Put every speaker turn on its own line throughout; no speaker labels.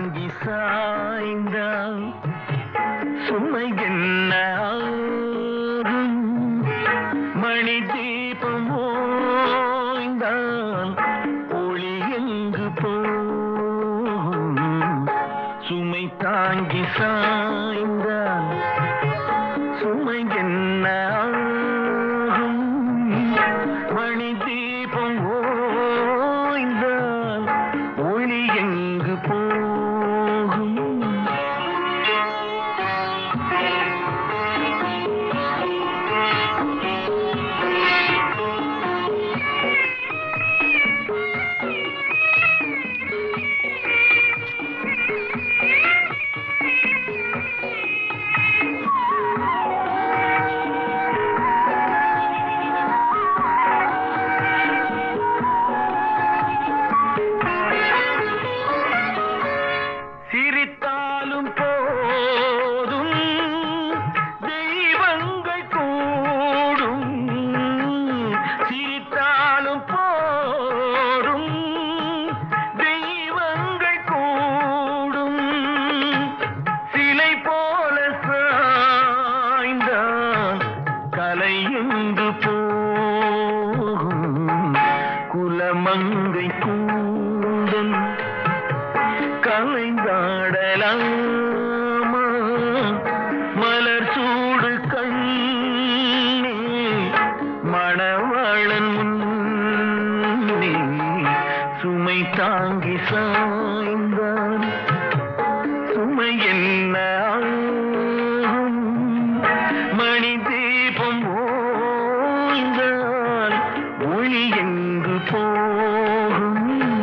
தாங்கி சாய்ந்தால் சுமை என்ன ஆகும் மணி தீபம் ஓய்ந்தால் ஒளி எங்கு போகும் சுமை தாங்கி சாய்ந்தால் சுமை என்ன ஆகும் மணி தீபம் ஓய்ந்தால் ஒளி எங்கு போகும் சிரித்தாலும் போதும் தெய்வங்கள் கூடும் சிரித்தாலும் போதும் தெய்வங்கள் கூடும் சிலை போல சாய்ந்தான் கலை எங்கு போகும் குலமங்கை கூடும் கலைந்தாடலாமா மலர் சூடு கண்ணே மணவாளன் முன்னே சுமை தாங்கி சாய்ந்தான் சுமை என்ன ஆகும்? மணி தீபம் ஓய்ந்தால் ஒளி எங்கு போகும்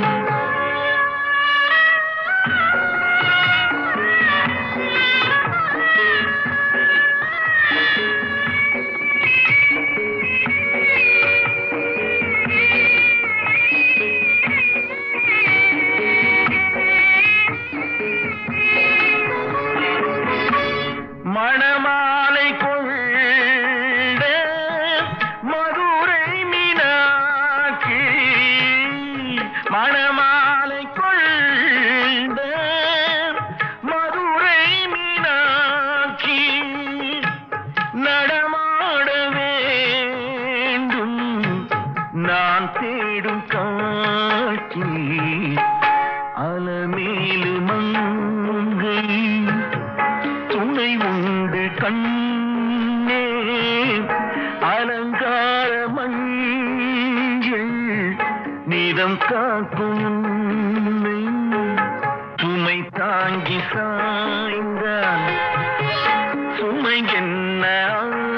மணமாலை கொண்ட மதுரை மீனாட்சி மணமாலை கொண்ட மதுரை மீனாட்சி நடமாட வேண்டும் நான் தேடும் காட்சி அலமேலு மங்கை துணை உண்டு கண்ணே அலங்கார மஞ்சள் நீதம் காக்கும் உன்னை. சுமை தாங்கி சாய்ந்தான் சுமை என்ன